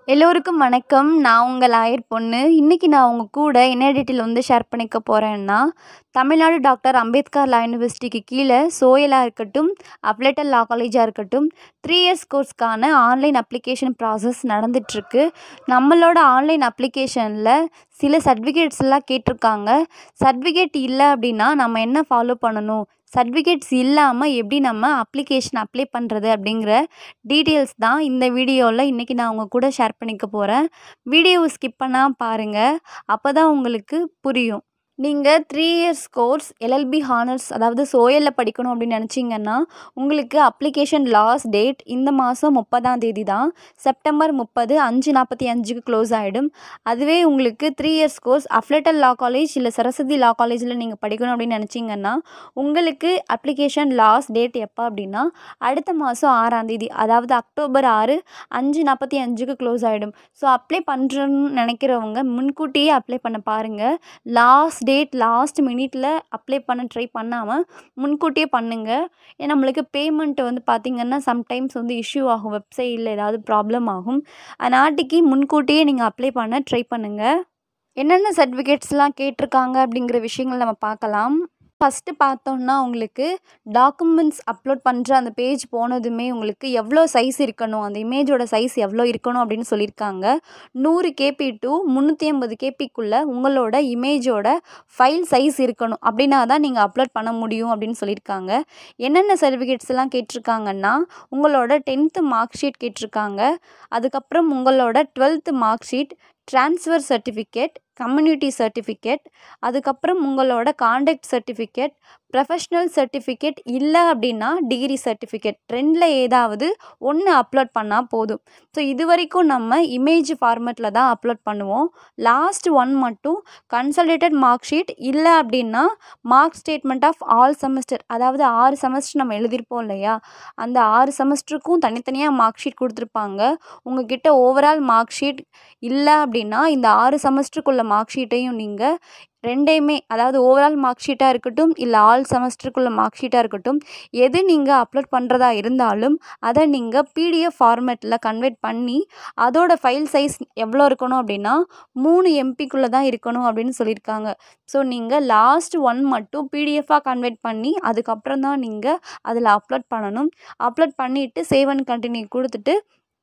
எல்லோருக்கும் வணக்கம் நான் உங்கள் ஆயர் பொண்ணு இன்றைக்கி நான் உங்கள் கூட என்ன டீட்டெயில் வந்து ஷேர் பண்ணிக்க போகிறேன்னா தமிழ்நாடு டாக்டர் அம்பேத்கர் லா யூனிவர்சிட்டிக்கு கீழே சோயலாக இருக்கட்டும் அப்லேட்டல் லா காலேஜாக இருக்கட்டும் த்ரீ இயர்ஸ் கோர்ஸ்க்கான ஆன்லைன் அப்ளிகேஷன் ப்ராசஸ் நடந்துகிட்ருக்கு நம்மளோட ஆன்லைன் அப்ளிகேஷனில் சில சர்டிஃபிகேட்ஸ் எல்லாம் கேட்டிருக்காங்க சர்டிஃபிகேட் இல்லை அப்படின்னா நம்ம என்ன ஃபாலோ பண்ணணும் சர்டிஃபிகேட்ஸ் இல்லாமல் எப்படி நம்ம அப்ளிகேஷன் அப்ளை பண்ணுறது அப்படிங்கிற டீட்டெயில்ஸ் தான் இந்த வீடியோவில் இன்றைக்கி நான் உங்கள் கூட ஷேர் பண்ணிக்க போகிறேன் வீடியோவை ஸ்கிப் பண்ணால் பாருங்கள் அப்போ தான் உங்களுக்கு புரியும் நீங்கள் three years course LLB honours அதாவது சோயலில் படிக்கணும் அப்படின்னு நினச்சிங்கன்னா உங்களுக்கு அப்ளிகேஷன் லாஸ்ட் டேட் இந்த மாதம் முப்பதாம் தேதி தான் செப்டம்பர் முப்பது அஞ்சு நாற்பத்தி அஞ்சுக்கு க்ளோஸ் ஆகிடும் அதுவே உங்களுக்கு three years course affiliated law college இல்லை சரஸ்வதி லா காலேஜில் நீங்கள் படிக்கணும் அப்படின்னு நினச்சிங்கன்னா உங்களுக்கு அப்ளிகேஷன் லாஸ்ட் டேட் எப்போ அப்படின்னா அடுத்த மாதம் ஆறாம் தேதி அதாவது அக்டோபர் ஆறு அஞ்சு நாற்பத்தி அஞ்சுக்கு க்ளோஸ் ஆகிடும் ஸோ அப்ளை பண்ணுறோன்னு நினைக்கிறவங்க முன்கூட்டியே அப்ளை பண்ண பாருங்கள் லாஸ்ட் டேட் லாஸ்ட் மினிட்ல அப்ளை பண்ண ட்ரை பண்ணாமல் முன்கூட்டியே பண்ணுங்கள் ஏன்னா நம்மளுக்கு பேமெண்ட் வந்து பார்த்திங்கன்னா சம்டைம்ஸ் வந்து இஷ்யூ ஆகும் வெப்சைட்டில் ஏதாவது ப்ராப்ளம் ஆகும் அதனாட்டிக்கு முன்கூட்டியே நீங்கள் அப்ளை பண்ண ட்ரை பண்ணுங்கள் என்னென்ன சர்டிஃபிகேட்ஸ்லாம் கேட்டிருக்காங்க அப்படிங்கிற விஷயங்கள் நம்ம பார்க்கலாம் ஃபஸ்ட்டு பார்த்தோன்னா உங்களுக்கு டாக்குமெண்ட்ஸ் அப்லோட் பண்ணுற அந்த பேஜ் போனதுமே உங்களுக்கு எவ்வளோ சைஸ் இருக்கணும் அந்த இமேஜோட சைஸ் எவ்வளோ இருக்கணும் அப்படின்னு சொல்லியிருக்காங்க நூறு கேபி டு முந்நூற்றி ஐம்பது கேபிக்குள்ளே உங்களோட இமேஜோட ஃபைல் சைஸ் இருக்கணும் அப்படின்னா தான் நீங்கள் அப்லோட் பண்ண முடியும் அப்படின்னு சொல்லியிருக்காங்க என்னென்ன சர்டிஃபிகேட்ஸ் எல்லாம் கேட்டிருக்காங்கன்னா உங்களோட டென்த்து மார்க் ஷீட் கேட்டிருக்காங்க அதுக்கப்புறம் உங்களோட twelfth mark sheet transfer certificate community certificate அதுக்கப்புறம் உங்களோட காண்டக்ட் சர்டிஃபிகேட் ப்ரொஃபஷ்னல் சர்டிஃபிகேட் இல்லை அப்படின்னா டிகிரி சர்டிஃபிகேட் ரெண்டில் ஏதாவது ஒன்று அப்லோட் பண்ணால் போதும் ஸோ இது வரைக்கும் நம்ம இமேஜ் ஃபார்மேட்டில் தான் அப்லோட் பண்ணுவோம் லாஸ்ட் ஒன் மட்டும் கன்சல்டேட்டட் மார்க் ஷீட் இல்லை அப்படின்னா mark statement of all semester அதாவது ஆறு செமஸ்டர் நம்ம எழுதியிருப்போம் இல்லையா அந்த ஆறு செமஸ்டருக்கும் தனித்தனியாக மார்க் ஷீட் கொடுத்துருப்பாங்க உங்ககிட்ட ஓவரால் மார்க் ஷீட் இல்லை அப்படின்னா இந்த ஆறு செமஸ்டருக்குள்ள மார்க் ஷீட்டையும் நீங்கள் ரெண்டையுமே அதாவது ஓவரால் மார்க் ஷீட்டாக இருக்கட்டும் இல்லை ஆல் செமஸ்டருக்குள்ள மார்க் ஷீட்டாக இருக்கட்டும் எது நீங்கள் அப்லோட் பண்ணுறதா இருந்தாலும் அதை நீங்கள் பிடிஎஃப் ஃபார்மேட்டில் கன்வெர்ட் பண்ணி அதோட ஃபைல் சைஸ் எவ்வளோ இருக்கணும் அப்படின்னா மூணு எம்பிக்குள்ளே தான் இருக்கணும் அப்படின்னு சொல்லியிருக்காங்க ஸோ நீங்கள் லாஸ்ட் ஒன் மட்டும் பிடிஎஃபாக கன்வெர்ட் பண்ணி அதுக்கப்புறம் தான் நீங்கள் அதில் அப்லோட் பண்ணணும் அப்லோட் பண்ணிவிட்டு சேவ் அண்ட் கண்டினியூ கொடுத்துட்டு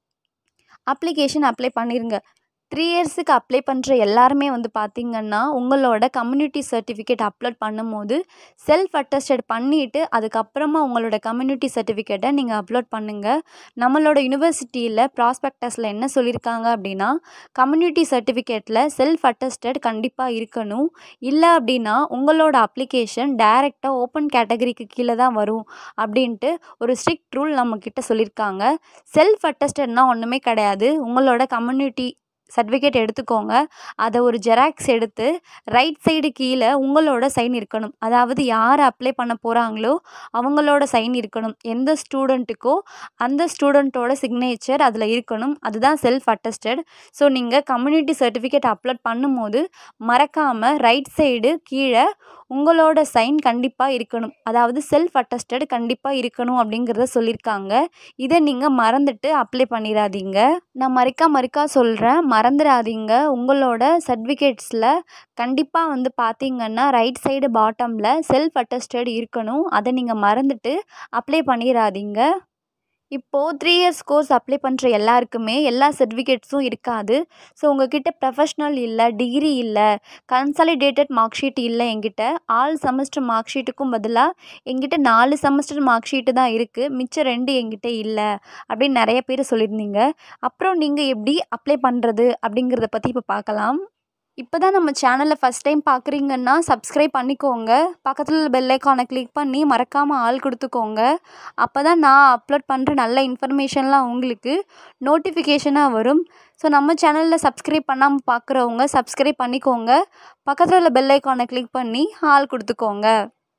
அப்ளிகேஷன் அப்ளை பண்ணிடுங்க த்ரீ இயர்ஸுக்கு அப்ளை பண்ணுற எல்லாருமே வந்து பார்த்திங்கன்னா உங்களோட கம்யூனிட்டி சர்டிஃபிகேட் அப்லோட் பண்ணும்போது செல்ஃப் அட்டஸ்டட் பண்ணிவிட்டு அதுக்கப்புறமா உங்களோட கம்யூனிட்டி சர்டிஃபிகேட்டை நீங்கள் அப்லோட் பண்ணுங்கள் நம்மளோட யூனிவர்சிட்டியில் ப்ராஸ்பெக்டஸில் என்ன சொல்லியிருக்காங்க அப்படின்னா கம்யூனிட்டி சர்டிஃபிகேட்டில் செல்ஃப் அட்டஸ்டட் கண்டிப்பாக இருக்கணும் இல்லை அப்படின்னா உங்களோட அப்ளிகேஷன் டைரெக்டாக ஓப்பன் கேட்டகரிக்கு கீழே தான் வரும் அப்படின்ட்டு ஒரு ஸ்ட்ரிக்ட் ரூல் நம்மக்கிட்ட சொல்லியிருக்காங்க செல்ஃப் அட்டஸ்டட்னா ஒன்றுமே கிடையாது உங்களோட கம்யூனிட்டி சர்டிஃபிகேட் எடுத்துக்கோங்க அதை ஒரு ஜெராக்ஸ் எடுத்து ரைட் சைடு கீழே உங்களோட சைன் இருக்கணும் அதாவது யார் அப்ளை பண்ண போகிறாங்களோ அவங்களோட சைன் இருக்கணும் எந்த ஸ்டூடெண்ட்டுக்கோ அந்த ஸ்டூடெண்ட்டோட சிக்னேச்சர் அதில் இருக்கணும் அதுதான் செல்ஃப் அட்டஸ்டட் ஸோ நீங்கள் கம்யூனிட்டி சர்டிஃபிகேட் அப்லோட் பண்ணும்போது மறக்காமல் ரைட் சைடு கீழே உங்களோட சைன் கண்டிப்பாக இருக்கணும் அதாவது செல்ஃப் அட்டஸ்டட் கண்டிப்பாக இருக்கணும் அப்படிங்கிறத சொல்லியிருக்காங்க இதை நீங்கள் மறந்துட்டு அப்ளை பண்ணிடாதீங்க நான் மறுக்கா மறுக்கா சொல்கிறேன் மறந்துடாதீங்க உங்களோட சர்டிஃபிகேட்ஸில் கண்டிப்பாக வந்து பார்த்தீங்கன்னா ரைட் சைடு பாட்டமில் செல்ஃப் அட்டஸ்டட் இருக்கணும் அதை நீங்கள் மறந்துட்டு அப்ளை பண்ணிடாதீங்க இப்போது த்ரீ இயர்ஸ் கோர்ஸ் அப்ளை பண்ணுற எல்லாருக்குமே எல்லா சர்டிஃபிகேட்ஸும் இருக்காது ஸோ உங்ககிட்ட ப்ரொஃபஷ்னல் இல்லை டிகிரி இல்லை கன்சாலிடேட்டட் மார்க் ஷீட் இல்லை என்கிட்ட ஆல் செமஸ்டர் மார்க் ஷீட்டுக்கும் பதிலாக என்கிட்ட நாலு செமஸ்டர் மார்க் ஷீட்டு தான் இருக்குது மிச்சம் ரெண்டு என்கிட்ட இல்லை அப்படின்னு நிறைய பேர் சொல்லியிருந்தீங்க அப்புறம் நீங்கள் எப்படி அப்ளை பண்ணுறது அப்படிங்கிறத பற்றி இப்போ பார்க்கலாம் இப்போ தான் நம்ம சேனலை ஃபஸ்ட் டைம் பார்க்குறீங்கன்னா சப்ஸ்கிரைப் பண்ணிக்கோங்க பக்கத்தில் பெல் ஐக்கானை கிளிக் பண்ணி மறக்காமல் ஆள் கொடுத்துக்கோங்க அப்போ தான் நான் அப்லோட் பண்ணுற நல்ல இன்ஃபர்மேஷன்லாம் உங்களுக்கு நோட்டிஃபிகேஷனாக வரும் ஸோ நம்ம சேனலில் சப்ஸ்கிரைப் பண்ணாமல் பார்க்குறவங்க சப்ஸ்கிரைப் பண்ணிக்கோங்க பக்கத்தில் உள்ள பெல் ஐக்கானை கிளிக் பண்ணி ஆள் கொடுத்துக்கோங்க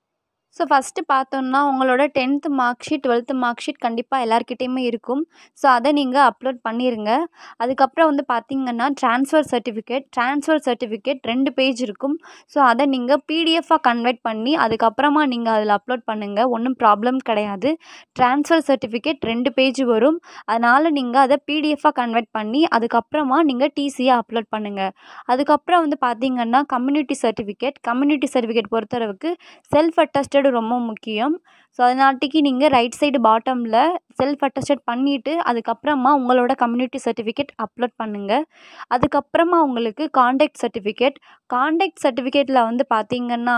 ஸோ ஃபஸ்ட்டு பார்த்தோம்னா உங்களோட tenth mark sheet twelfth mark sheet கண்டிப்பாக எல்லார்கிட்டேயுமே இருக்கும் ஸோ அதை நீங்கள் அப்லோட் பண்ணிடுங்க அதுக்கப்புறம் வந்து பார்த்தீங்கன்னா ட்ரான்ஸ்ஃபர் சர்டிஃபிகேட் ட்ரான்ஸ்ஃபர் சர்டிஃபிகேட் ரெண்டு பேஜ் இருக்கும் ஸோ அதை நீங்கள் பிடிஎஃபாக கன்வெர்ட் பண்ணி அதுக்கப்புறமா நீங்கள் அதில் அப்லோட் பண்ணுங்கள் ஒன்றும் ப்ராப்ளம் கிடையாது ட்ரான்ஸ்ஃபர் சர்டிஃபிகேட் ரெண்டு பேஜ் வரும் அதனால் நீங்கள் அதை பிடிஎஃபாக கன்வெர்ட் பண்ணி அதுக்கப்புறமா நீங்கள் டிசியை அப்லோட் பண்ணுங்கள் அதுக்கப்புறம் வந்து பார்த்தீங்கன்னா கம்யூனிட்டி சர்டிஃபிகேட் கம்யூனிட்டி சர்டிஃபிகேட் பொறுத்தளவுக்கு செல்ஃப் அட்டஸ்டட் ரொம்ப முக்கியம் ஸோ அதனாட்டிக்கு நீங்கள் ரைட் சைடு பாட்டமில் செல்ஃப் அட்டஸ்டட் பண்ணிவிட்டு அதுக்கப்புறமா உங்களோட கம்யூனிட்டி சர்டிஃபிகேட் அப்லோட் பண்ணுங்கள் அதுக்கப்புறமா உங்களுக்கு காண்டாக்ட் சர்டிஃபிகேட் காண்டாக்ட் சர்டிஃபிகேட்டில் வந்து பார்த்தீங்கன்னா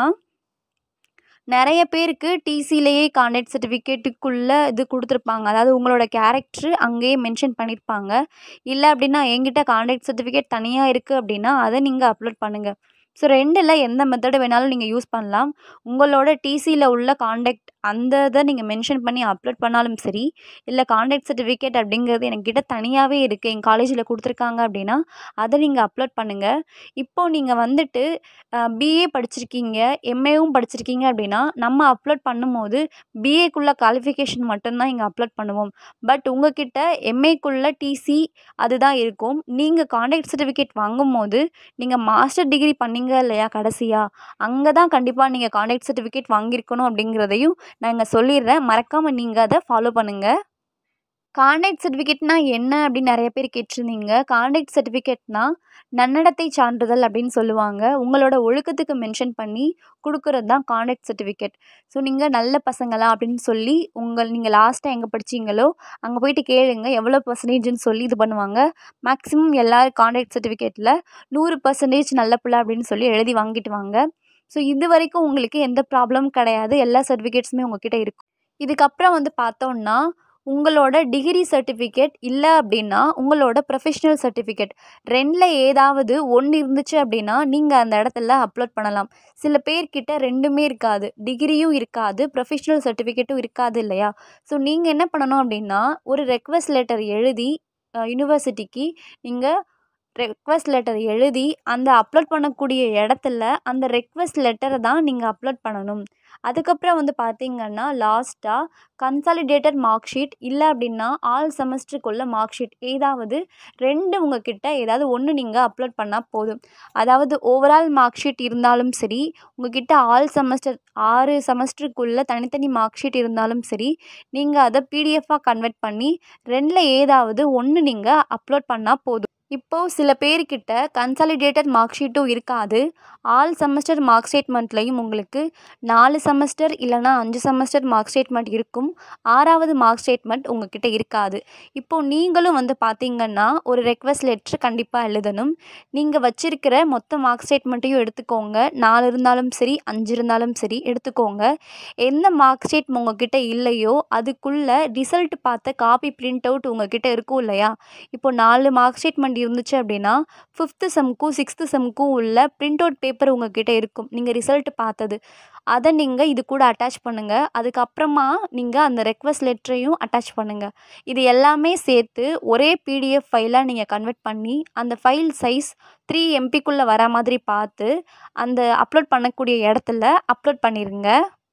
நிறைய பேருக்கு டிசிலேயே காண்டாக்ட் சர்டிஃபிகேட்டுக்குள்ளே இது கொடுத்துருப்பாங்க அதாவது உங்களோட கேரக்ட்ரு அங்கேயே மென்ஷன் பண்ணியிருப்பாங்க இல்லை அப்படின்னா என்கிட்ட காண்டாக்ட் சர்டிஃபிகேட் தனியாக இருக்குது அப்படின்னா அதை நீங்கள் அப்லோட் பண்ணுங்கள் ஸோ ரெண்டில் எந்த மெத்தடு வேணாலும் நீங்கள் யூஸ் பண்ணலாம் உங்களோட டிசியில் உள்ள காண்டாக்ட் அந்த இதை நீங்கள் மென்ஷன் பண்ணி அப்லோட் பண்ணாலும் சரி இல்லை காண்டாக்ட் சர்டிஃபிகேட் அப்படிங்கிறது என்கிட்ட தனியாகவே இருக்குது எங்கள் காலேஜில் கொடுத்துருக்காங்க அப்படின்னா அதை நீங்கள் அப்லோட் பண்ணுங்கள் இப்போது நீங்கள் வந்துட்டு பிஏ படிச்சிருக்கீங்க எம்ஏவும் படிச்சிருக்கீங்க அப்படின்னா நம்ம அப்லோட் பண்ணும்போது பிஏக்குள்ள குவாலிஃபிகேஷன் மட்டும்தான் இங்கே அப்லோட் பண்ணுவோம் பட் உங்ககிட்ட எம்ஏக்குள்ள டிசி அதுதான் இருக்கும் நீங்கள் காண்டாக்ட் சர்டிஃபிகேட் வாங்கும்போது நீங்கள் மாஸ்டர் டிகிரி பண்ணீங்க இல்லையா கடைசியாக அங்கே தான் கண்டிப்பாக நீங்கள் காண்டாக்ட் சர்டிஃபிகேட் வாங்கியிருக்கணும் அப்படிங்கிறதையும் நான் இங்கே சொல்லிடுறேன் மறக்காமல் நீங்கள் அதை ஃபாலோ பண்ணுங்கள் காண்டாக்ட் சர்டிஃபிகேட்னா என்ன அப்படின்னு நிறைய பேர் கேட்டிருந்தீங்க காண்டாக்ட் சர்டிஃபிகேட்னா நன்னடத்தை சான்றிதழ் அப்படின்னு சொல்லுவாங்க உங்களோட ஒழுக்கத்துக்கு மென்ஷன் பண்ணி கொடுக்குறது தான் காண்டாக்ட் சர்டிஃபிகேட் ஸோ நீங்கள் நல்ல பசங்களா அப்படின்னு சொல்லி உங்கள் நீங்கள் லாஸ்ட்டாக எங்கே படிச்சீங்களோ அங்கே போயிட்டு கேளுங்க எவ்வளோ பர்சன்டேஜ்னு சொல்லி இது பண்ணுவாங்க மேக்ஸிமம் எல்லாரும் காண்டாக்ட் சர்டிஃபிகேட்டில் நூறு பர்சன்டேஜ் நல்ல பிள்ளை அப்படின்னு சொல்லி எழுதி வாங்கிட்டு வாங்க ஸோ இது வரைக்கும் உங்களுக்கு எந்த ப்ராப்ளமும் கிடையாது எல்லா சர்டிஃபிகேட்ஸுமே உங்ககிட்ட இருக்கும் இதுக்கப்புறம் வந்து பார்த்தோன்னா உங்களோட டிகிரி சர்டிஃபிகேட் இல்லை அப்படின்னா உங்களோட ப்ரொஃபஷ்னல் சர்டிஃபிகேட் ரெண்டில் ஏதாவது ஒன்று இருந்துச்சு அப்படின்னா நீங்கள் அந்த இடத்துல அப்லோட் பண்ணலாம் சில பேர்கிட்ட ரெண்டுமே இருக்காது டிகிரியும் இருக்காது ப்ரொஃபஷ்னல் சர்டிஃபிகேட்டும் இருக்காது இல்லையா ஸோ நீங்கள் என்ன பண்ணணும் அப்படின்னா ஒரு ரெக்வஸ்ட் லெட்டர் எழுதி யூனிவர்சிட்டிக்கு நீங்கள் ரெக்வஸ்ட் லெட்டர் எழுதி அந்த அப்லோட் பண்ணக்கூடிய இடத்துல அந்த ரெக்வஸ்ட் லெட்டரை தான் நீங்கள் அப்லோட் பண்ணணும் அதுக்கப்புறம் வந்து பார்த்தீங்கன்னா லாஸ்ட்டாக கன்சாலிடேட்டட் மார்க் ஷீட் இல்லை அப்படின்னா ஆல் செமஸ்டருக்குள்ள மார்க் ஷீட் ஏதாவது ரெண்டு உங்ககிட்ட ஏதாவது ஒன்று நீங்கள் அப்லோட் பண்ணால் போதும் அதாவது ஓவரால் மார்க் ஷீட் இருந்தாலும் சரி உங்ககிட்ட ஆல் செமஸ்டர் ஆறு செமஸ்டருக்குள்ளே தனித்தனி மார்க் ஷீட் இருந்தாலும் சரி நீங்கள் அதை பிடிஎஃபாக கன்வெர்ட் பண்ணி ரெண்டில் ஏதாவது ஒன்று நீங்கள் அப்லோட் பண்ணால் போதும் இப்போது சில பேர்கிட்ட கன்சாலிடேட்டட் மார்க் ஷீட்டும் இருக்காது ஆல் செமஸ்டர் மார்க் ஸ்டேட்மெண்ட்லேயும் உங்களுக்கு நாலு செமஸ்டர் இல்லைனா அஞ்சு செமஸ்டர் மார்க் ஸ்டேட்மெண்ட் இருக்கும் ஆறாவது மார்க் ஸ்டேட்மெண்ட் உங்ககிட்ட இருக்காது இப்போது நீங்களும் வந்து பார்த்தீங்கன்னா ஒரு ரெக்வஸ்ட் லெட்ரு கண்டிப்பாக எழுதணும் நீங்கள் வச்சிருக்கிற மொத்த மார்க் ஸ்டேட்மெண்ட்டையும் எடுத்துக்கோங்க நாலு இருந்தாலும் சரி அஞ்சு இருந்தாலும் சரி எடுத்துக்கோங்க எந்த மார்க் ஸ்டேட் உங்ககிட்ட இல்லையோ அதுக்குள்ளே ரிசல்ட் பார்த்த காப்பி பிரிண்ட் அவுட் உங்ககிட்ட இருக்கும் இல்லையா இப்போ நாலு மார்க் ஸ்டேட்மெண்ட் இருந்துச்சு அப்படின்னா ஃபிஃப்த்து செம்க்கும் சிக்ஸ்த்து செம்க்கும் உள்ள பிரிண்ட் அவுட் பேப்பர் உங்ககிட்ட இருக்கும் நீங்கள் ரிசல்ட் பார்த்தது அதை நீங்கள் இது கூட அட்டாச் பண்ணுங்கள் அதுக்கப்புறமா நீங்கள் அந்த ரெக்வஸ்ட் லெட்டரையும் அட்டாச் பண்ணுங்கள் இது எல்லாமே சேர்த்து ஒரே பிடிஎஃப் ஃபைலாக நீங்கள் கன்வெர்ட் பண்ணி அந்த ஃபைல் சைஸ் த்ரீ எம்பிக்குள்ளே வர மாதிரி பார்த்து அந்த அப்லோட் பண்ணக்கூடிய இடத்துல அப்லோட் பண்ணிடுங்க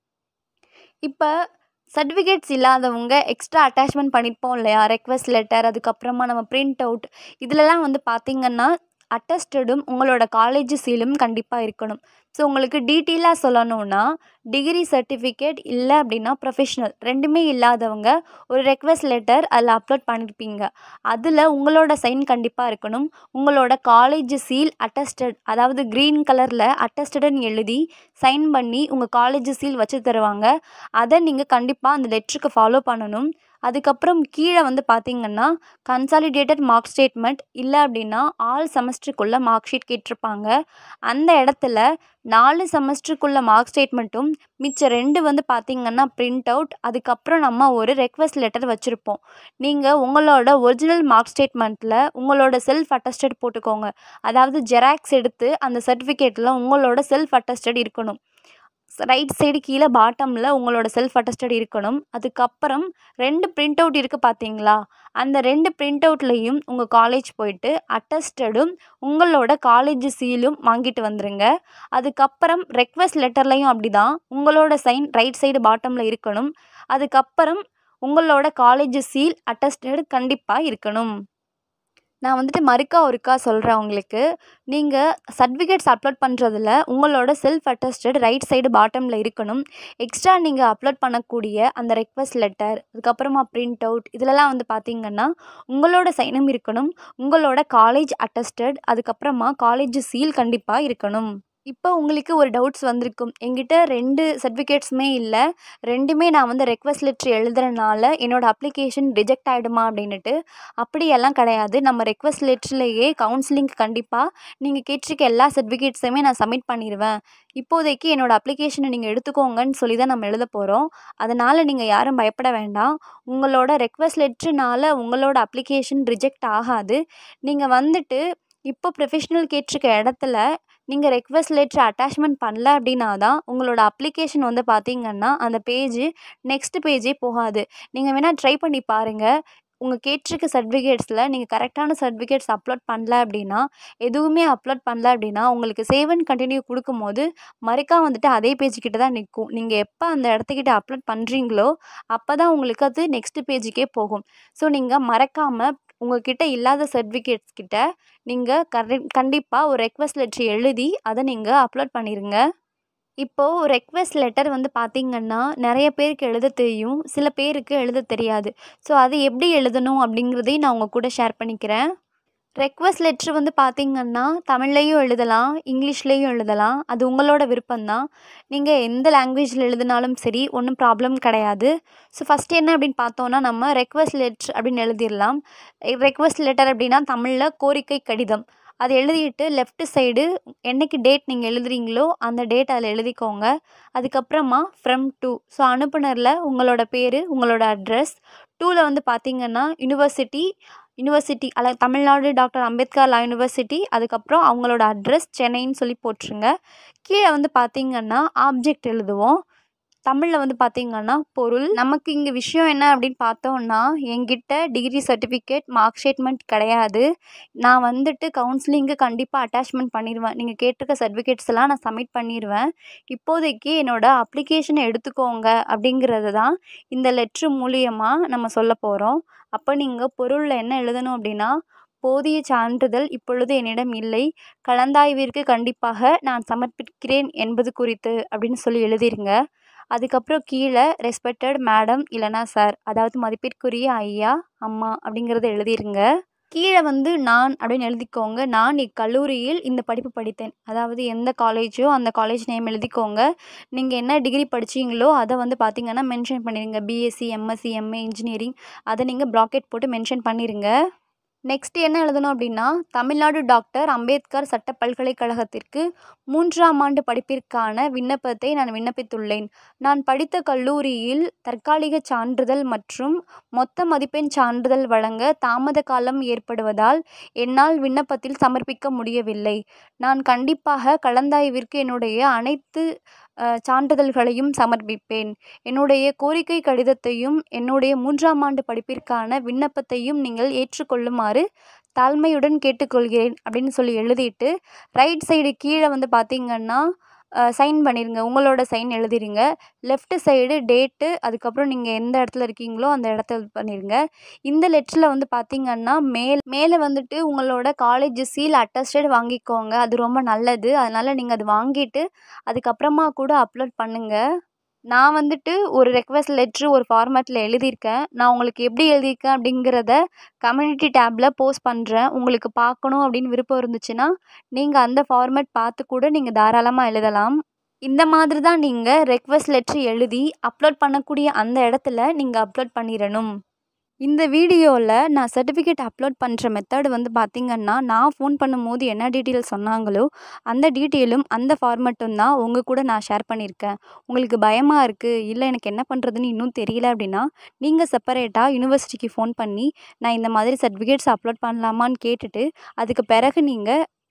இப்போ சர்டிஃபிகேட்ஸ் இல்லாதவங்க எக்ஸ்ட்ரா அட்டாச்மெண்ட் பண்ணியிருப்போம் இல்லையா ரெக்வஸ்ட் லெட்டர் அதுக்கப்புறமா நம்ம பிரிண்ட் அவுட் இதிலலாம் வந்து பார்த்திங்கன்னா அட்டஸ்டடும் உங்களோட காலேஜ் சீலும் கண்டிப்பாக இருக்கணும் ஸோ உங்களுக்கு டீட்டெயிலாக சொல்லணுன்னா டிகிரி சர்டிஃபிகேட் இல்லை அப்படின்னா ப்ரொஃபஷ்னல் ரெண்டுமே இல்லாதவங்க ஒரு ரெக்வஸ்ட் லெட்டர் அதில் அப்லோட் பண்ணியிருப்பீங்க அதில் உங்களோட சைன் கண்டிப்பாக இருக்கணும் உங்களோட காலேஜ் சீல் அட்டஸ்டட் அதாவது க்ரீன் கலரில் அட்டஸ்டடுன்னு எழுதி சைன் பண்ணி உங்கள் காலேஜ் சீல் வச்சு தருவாங்க அதை நீங்கள் கண்டிப்பாக அந்த லெட்டருக்கு ஃபாலோ பண்ணணும் அதுக்கப்புறம் கீழே வந்து பார்த்தீங்கன்னா கன்சாலிடேட்டட் மார்க் ஸ்டேட்மெண்ட் இல்லை அப்படின்னா ஆல் செமஸ்டருக்குள்ளே மார்க் ஷீட் கேட்டிருப்பாங்க அந்த இடத்துல நாலு செமஸ்டருக்குள்ள மார்க் ஸ்டேட்மெண்ட்டும் மிச்சம் ரெண்டு வந்து பார்த்தீங்கன்னா பிரிண்ட் அவுட் அதுக்கப்புறம் நம்ம ஒரு ரெக்வஸ்ட் லெட்டர் வச்சுருப்போம் நீங்கள் உங்களோட ஒரிஜினல் மார்க் ஸ்டேட்மெண்ட்டில் உங்களோட செல்ஃப் அட்டஸ்டட் போட்டுக்கோங்க அதாவது ஜெராக்ஸ் எடுத்து அந்த சர்டிஃபிகேட்டில் உங்களோட செல்ஃப் அட்டஸ்டட் இருக்கணும் ரைட் சைடு கீழே பாட்டமில் உங்களோட செல்ஃப் அட்டஸ்டட் இருக்கணும் அதுக்கப்புறம் ரெண்டு பிரிண்ட் அவுட் இருக்குது பார்த்தீங்களா அந்த ரெண்டு பிரிண்ட் அவுட்லேயும் உங்கள் காலேஜ் போயிட்டு அட்டஸ்டடும் உங்களோட காலேஜ் சீலும் வாங்கிட்டு வந்துருங்க அதுக்கப்புறம் ரெக்வஸ்ட் லெட்டர்லையும் அப்படி தான் உங்களோட சைன் ரைட் சைடு பாட்டமில் இருக்கணும் அதுக்கப்புறம் உங்களோட காலேஜ் சீல் அட்டஸ்டட் கண்டிப்பாக இருக்கணும் நான் வந்துட்டு மறுக்கா ஒருக்கா சொல்கிறேன் உங்களுக்கு நீங்கள் சர்டிஃபிகேட்ஸ் அப்லோட் பண்ணுறதுல உங்களோட செல்ஃப் அட்டஸ்டட் ரைட் சைடு பாட்டமில் இருக்கணும் எக்ஸ்ட்ரா நீங்கள் அப்லோட் பண்ணக்கூடிய அந்த ரெக்வஸ்ட் லெட்டர் அதுக்கப்புறமா பிரிண்ட் அவுட் இதிலலாம் வந்து பார்த்தீங்கன்னா உங்களோட சைனும் இருக்கணும் உங்களோட காலேஜ் அட்டஸ்டட் அதுக்கப்புறமா காலேஜ் சீல் கண்டிப்பாக இருக்கணும் இப்போ உங்களுக்கு ஒரு டவுட்ஸ் வந்திருக்கும் என்கிட்ட ரெண்டு சர்டிஃபிகேட்ஸுமே இல்லை ரெண்டுமே நான் வந்து ரெக்வஸ்ட் லெட்ரு எழுதுறனால என்னோடய அப்ளிகேஷன் ரிஜெக்ட் ஆகிடுமா அப்படின்னுட்டு அப்படியெல்லாம் கிடையாது நம்ம ரெக்வஸ்ட் லெட்டர்லேயே கவுன்சிலிங் கண்டிப்பாக நீங்கள் கேட்டிருக்க எல்லா சர்டிஃபிகேட்ஸுமே நான் சப்மிட் பண்ணிடுவேன் இப்போதைக்கு என்னோடய அப்ளிகேஷனை நீங்கள் எடுத்துக்கோங்கன்னு சொல்லி தான் நம்ம எழுத போகிறோம் அதனால் நீங்கள் யாரும் பயப்பட வேண்டாம் உங்களோட ரெக்வஸ்ட் லெட்ருனால உங்களோட அப்ளிகேஷன் ரிஜெக்ட் ஆகாது நீங்கள் வந்துட்டு இப்போ ப்ரொஃபஷ்னல் கேட்டிருக்க இடத்துல நீங்கள் ரெக்வஸ்ட் லெட்ரு அட்டாச்மெண்ட் பண்ணல அப்படின்னா தான் உங்களோட அப்ளிகேஷன் வந்து பார்த்தீங்கன்னா அந்த பேஜு நெக்ஸ்ட் பேஜே போகாது நீங்கள் வேணால் ட்ரை பண்ணி பாருங்கள் உங்கள் கேட்டிருக்க சர்டிஃபிகேட்ஸில் நீங்கள் கரெக்டான சர்டிஃபிகேட்ஸ் அப்லோட் பண்ணல அப்படின்னா எதுவுமே அப்லோட் பண்ணல அப்படின்னா உங்களுக்கு சேவ் அண்ட் கண்டினியூ கொடுக்கும்போது மறுக்கா வந்துட்டு அதே பேஜ் கிட்ட தான் நிற்கும் நீங்கள் எப்போ அந்த இடத்துக்கிட்ட அப்லோட் பண்ணுறீங்களோ அப்போ தான் உங்களுக்கு அது நெக்ஸ்ட் பேஜுக்கே போகும் ஸோ நீங்கள் மறக்காமல் உங்கள்கிட்ட இல்லாத சர்டிஃபிகேட்ஸ் கிட்ட நீங்கள் கரெ கண்டிப்பாக ஒரு ரெக்வஸ்ட் லெட்ரு எழுதி அதை நீங்கள் அப்லோட் பண்ணிடுங்க இப்போது ரெக்வஸ்ட் லெட்டர் வந்து பார்த்திங்கன்னா நிறைய பேருக்கு எழுத தெரியும் சில பேருக்கு எழுத தெரியாது ஸோ அது எப்படி எழுதணும் அப்படிங்கிறதையும் நான் உங்கள் கூட ஷேர் பண்ணிக்கிறேன் ரெக்வஸ்ட் லெட்ரு வந்து பார்த்திங்கன்னா தமிழ்லையும் எழுதலாம் இங்கிலீஷ்லேயும் எழுதலாம் அது உங்களோட விருப்பம்தான் நீங்கள் எந்த லாங்குவேஜில் எழுதினாலும் சரி ஒன்றும் ப்ராப்ளம் கிடையாது ஸோ ஃபஸ்ட்டு என்ன அப்படின்னு பார்த்தோன்னா நம்ம ரெக்வஸ்ட் லெட்ரு அப்படின்னு எழுதிடலாம் ரெக்வஸ்ட் லெட்டர் அப்படின்னா தமிழில் கோரிக்கை கடிதம் அதை எழுதிட்டு லெஃப்ட் சைடு என்னைக்கு டேட் நீங்கள் எழுதுறீங்களோ அந்த டேட் அதில் எழுதிக்கோங்க அதுக்கப்புறமா ஃப்ரம் டூ ஸோ அனுப்புனரில் உங்களோட பேர் உங்களோட அட்ரஸ் டூவில் வந்து பார்த்தீங்கன்னா யூனிவர்சிட்டி யூனிவர்சிட்டி அல்ல Tamil Nadu doctor Ambedkar law university அதுக்கப்புறம் அவங்களோட அட்ரஸ் சென்னைன்னு சொல்லி போட்டுருங்க கீழே வந்து பார்த்தீங்கன்னா ஆப்ஜெக்ட் எழுதுவோம் தமிழில் வந்து பார்த்தீங்கன்னா பொருள் நமக்கு இங்கே விஷயம் என்ன அப்படின்னு பார்த்தோன்னா என்கிட்ட டிகிரி சர்டிஃபிகேட் மார்க் ஸ்டேட்மெண்ட் கிடையாது நான் வந்துட்டு கவுன்சிலிங்கு கண்டிப்பாக அட்டாச்மெண்ட் பண்ணிடுவேன் நீங்கள் கேட்டிருக்க சர்டிஃபிகேட்ஸ் எல்லாம் நான் சப்மிட் பண்ணிடுவேன் இப்போதைக்கு என்னோடய அப்ளிகேஷனை எடுத்துக்கோங்க அப்படிங்கிறது தான் இந்த லெட்ரு மூலியமாக நம்ம சொல்ல போகிறோம் அப்போ நீங்கள் பொருளில் என்ன எழுதணும் அப்படின்னா போதிய சான்றிதழ் இப்பொழுது என்னிடம் இல்லை கலந்தாய்விற்கு கண்டிப்பாக நான் சமர்ப்பிக்கிறேன் என்பது குறித்து அப்படின்னு சொல்லி எழுதிருங்க அதுக்கப்புறம் கீழே ரெஸ்பெக்டட் மேடம் இல்லைனா சார் அதாவது மதிப்பிற்குரிய ஐயா அம்மா அப்படிங்கிறத எழுதிருங்க கீழே வந்து நான் அப்படின்னு எழுதிக்கோங்க நான் இக்கல்லூரியில் இந்த படிப்பு படித்தேன் அதாவது எந்த காலேஜோ அந்த காலேஜ் நேம் எழுதிக்கோங்க நீங்கள் என்ன டிகிரி படிச்சீங்களோ அதை வந்து பார்த்தீங்கன்னா மென்ஷன் பண்ணிடுங்க பிஎஸ்சி எம்எஸ்சி எம்ஏ இன்ஜினியரிங் அதை நீங்கள் ப்ராக்கெட் போட்டு மென்ஷன் பண்ணிடுங்க நெக்ஸ்ட் என்ன எழுதணும் அப்படின்னா தமிழ்நாடு டாக்டர் அம்பேத்கர் சட்ட பல்கலைக்கழகத்திற்கு மூன்றாம் ஆண்டு படிப்பிற்கான விண்ணப்பத்தை நான் விண்ணப்பித்துள்ளேன் நான் படித்த கல்லூரியில் தற்காலிக சான்றிதழ் மற்றும் மொத்த மதிப்பெண் சான்றிதழ் வழங்க தாமத காலம் ஏற்படுவதால் என்னால் விண்ணப்பத்தில் சமர்ப்பிக்க முடியவில்லை நான் கண்டிப்பாக கலந்தாய்விற்கு என்னுடைய அனைத்து சான்றிதழ்களையும் சமர்ப்பிப்பேன் என்னுடைய கோரிக்கை கடிதத்தையும் என்னுடைய மூன்றாம் ஆண்டு படிப்பிற்கான விண்ணப்பத்தையும் நீங்கள் ஏற்றுக்கொள்ளுமாறு தாழ்மையுடன் கேட்டுக்கொள்கிறேன் அப்படின்னு சொல்லி எழுதிட்டு ரைட் சைடு கீழே வந்து பார்த்தீங்கன்னா சைன் பண்ணிடுங்க உங்களோட சைன் எழுதிடுங்க லெஃப்ட் சைடு டேட்டு அதுக்கப்புறம் நீங்கள் எந்த இடத்துல இருக்கீங்களோ அந்த இடத்த இது பண்ணிடுங்க இந்த லெட்டரில் வந்து பார்த்தீங்கன்னா மேல் மேலே வந்துட்டு உங்களோட காலேஜ் சீல் அட்டஸ்டட் வாங்கிக்கோங்க அது ரொம்ப நல்லது அதனால் நீங்கள் அது வாங்கிட்டு அதுக்கப்புறமா கூட அப்லோட் பண்ணுங்கள் நான் வந்துட்டு ஒரு ரெக்வஸ்ட் லெட்ரு ஒரு ஃபார்மேட்டில் எழுதியிருக்கேன் நான் உங்களுக்கு எப்படி எழுதியிருக்கேன் அப்படிங்கிறத கம்யூனிட்டி டேப்பில் போஸ்ட் பண்ணுறேன் உங்களுக்கு பார்க்கணும் அப்படின்னு விருப்பம் இருந்துச்சுன்னா நீங்கள் அந்த ஃபார்மேட் பார்த்து கூட நீங்கள் தாராளமாக எழுதலாம் இந்த மாதிரி தான் நீங்கள் ரெக்வஸ்ட் லெட்ரு எழுதி அப்லோட் பண்ணக்கூடிய அந்த இடத்துல நீங்கள் அப்லோட் பண்ணிடணும் இந்த வீடியோவில் நான் சர்டிஃபிகேட் அப்லோட் பண்ணுற மெத்தட் வந்து பார்த்திங்கன்னா நான் ஃபோன் பண்ணும்போது என்ன டீட்டெயில் சொன்னாங்களோ அந்த டீட்டெயிலும் அந்த ஃபார்மேட்டும் தான் உங்கள் கூட நான் ஷேர் பண்ணியிருக்கேன் உங்களுக்கு பயமாக இருக்குது இல்லை எனக்கு என்ன பண்ணுறதுன்னு இன்னும் தெரியல அப்படின்னா நீங்கள் செப்பரேட்டாக யூனிவர்சிட்டிக்கு ஃபோன் பண்ணி நான் இந்த மாதிரி சர்டிஃபிகேட்ஸ் அப்லோட் பண்ணலாமான்னு கேட்டுட்டு அதுக்கு பிறகு நீங்கள்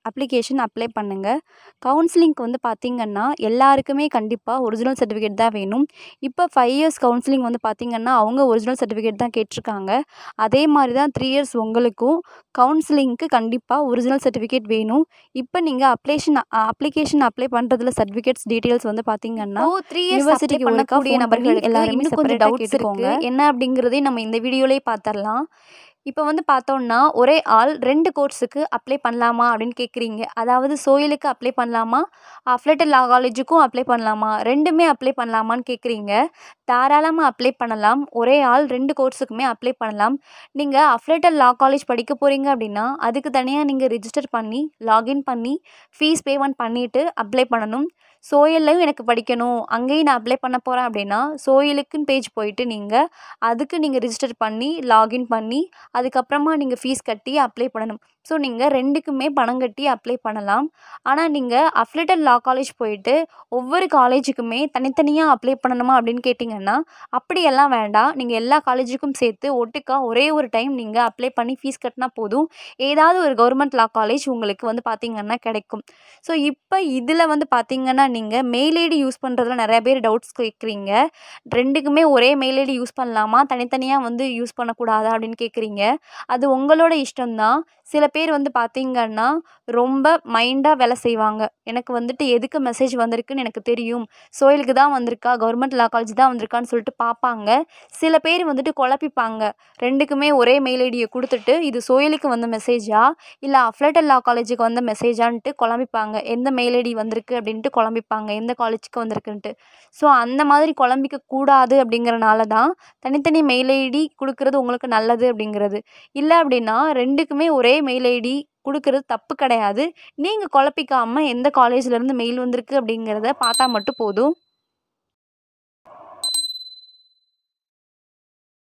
அப்ளிகேஷன் அப்ளை பண்ணுங்கள் கவுன்சிலிங்க்கு வந்து பார்த்திங்கன்னா எல்லாருக்குமே கண்டிப்பாக ஒரிஜினல் சர்டிஃபிகேட் தான் வேணும் இப்போ ஃபைவ் இயர்ஸ் கவுன்சிலிங் வந்து பார்த்திங்கன்னா அவங்க ஒரிஜினல் சர்டிஃபிகேட் தான் கேட்டிருக்காங்க அதே மாதிரி தான் த்ரீ இயர்ஸ் உங்களுக்கும் கவுன்சிலிங்க்கு கண்டிப்பாக ஒரிஜினல் சர்டிஃபிகேட் வேணும் இப்போ நீங்கள் அப்ளேஷன் அப்ளிகேஷன் அப்ளை பண்ணுறதுல சர்டிஃபிகேட்ஸ் டீட்டெயில்ஸ் வந்து பார்த்திங்கன்னா த்ரீ யூனிவர்சிட்டிக்கு பண்ணக்கூடிய நபர்களுக்கு எல்லாருமே இன்னும் கொஞ்சம் கொஞ்சம் டவுட்ஸ் டவுட்ஸ் இருக்கு இருக்குங்க என்ன அப்படிங்கிறதையும் நம்ம இந்த வீடியோலேயே பார்த்துடலாம் இப்போ வந்து பார்த்தோம்னா ஒரே ஆள் ரெண்டு கோர்ஸுக்கு அப்ளை பண்ணலாமா அப்படின்னு கேட்குறீங்க அதாவது சோயிலுக்கு அப்ளை பண்ணலாமா அஃப்லேட்டட் லா காலேஜுக்கும் அப்ளை பண்ணலாமா ரெண்டுமே அப்ளை பண்ணலாமான்னு கேட்குறீங்க தாராளமாக அப்ளை பண்ணலாம் ஒரே ஆள் ரெண்டு கோர்ஸுக்குமே அப்ளை பண்ணலாம் நீங்கள் அஃப்லேட்டட் லா காலேஜ் படிக்க போகிறீங்க அப்படின்னா அதுக்கு தனியாக நீங்கள் ரிஜிஸ்டர் பண்ணி லாகின் பண்ணி ஃபீஸ் பேமெண்ட் பண்ணிவிட்டு அப்ளை பண்ணணும் சோயல்லையும் எனக்கு படிக்கணும் அங்கேயும் நான் அப்ளை பண்ண போகிறேன் அப்படின்னா சோயலுக்குன்னு பேஜ் போயிட்டு நீங்கள் அதுக்கு நீங்கள் ரிஜிஸ்டர் பண்ணி லாகின் பண்ணி அதுக்கப்புறமா நீங்கள் ஃபீஸ் கட்டி அப்ளை பண்ணணும் ஸோ நீங்கள் ரெண்டுக்குமே பணம் கட்டி அப்ளை பண்ணலாம் ஆனால் நீங்கள் அஃப்லேட்டட் லா காலேஜ் போயிட்டு ஒவ்வொரு காலேஜுக்குமே தனித்தனியாக அப்ளை பண்ணணுமா அப்படின்னு கேட்டிங்கன்னா அப்படியெல்லாம் வேண்டாம் நீங்கள் எல்லா காலேஜுக்கும் சேர்த்து ஒட்டுக்கா ஒரே ஒரு டைம் நீங்கள் அப்ளை பண்ணி ஃபீஸ் கட்டினா போதும் ஏதாவது ஒரு கவர்மெண்ட் லா காலேஜ் உங்களுக்கு வந்து பார்த்திங்கன்னா கிடைக்கும் ஸோ இப்போ இதில் வந்து பார்த்திங்கன்னா நீங்கள் மெயில் ஐடி யூஸ் பண்ணுறதுல நிறைய பேர் டவுட்ஸ் கேட்குறீங்க ரெண்டுக்குமே ஒரே மெயில் ஐடி யூஸ் பண்ணலாமா தனித்தனியாக வந்து யூஸ் பண்ணக்கூடாதா அப்படின்னு கேட்குறீங்க அது உங்களோட இஷ்டம்தான் சில பேர் வந்து பார்த்திங்கன்னா ரொம்ப மைண்டாக வேலை செய்வாங்க எனக்கு வந்துட்டு எதுக்கு மெசேஜ் வந்திருக்குன்னு எனக்கு தெரியும் சோயிலுக்கு தான் வந்திருக்கா கவர்மெண்ட் லா காலேஜ் தான் வந்திருக்கான்னு சொல்லிட்டு பார்ப்பாங்க சில பேர் வந்துட்டு குழப்பிப்பாங்க ரெண்டுக்குமே ஒரே மெயில் ஐடியை கொடுத்துட்டு இது சோயிலுக்கு வந்த மெசேஜா இல்லை அஃப்லேட்டட் லா காலேஜுக்கு வந்த மெசேஜான்ட்டு குழம்பிப்பாங்க எந்த மெயில் ஐடி வந்திருக்கு அப்படின்ட்டு குழம்பிப்பாங்க எந்த காலேஜுக்கு வந்திருக்குன்ட்டு ஸோ அந்த மாதிரி குழம்பிக்க கூடாது அப்படிங்கிறனால தான் தனித்தனி மெயில் ஐடி கொடுக்குறது உங்களுக்கு நல்லது அப்படிங்கிறது இல்லை அப்படின்னா ரெண்டுக்குமே ஒரே மெயில் ஐடி கொடுக்குறது தப்பு கிடையாது நீங்கள் குழப்பிக்காமல் எந்த காலேஜ்லேருந்து மெயில் வந்திருக்கு அப்படிங்கிறத பார்த்தா மட்டும் போதும்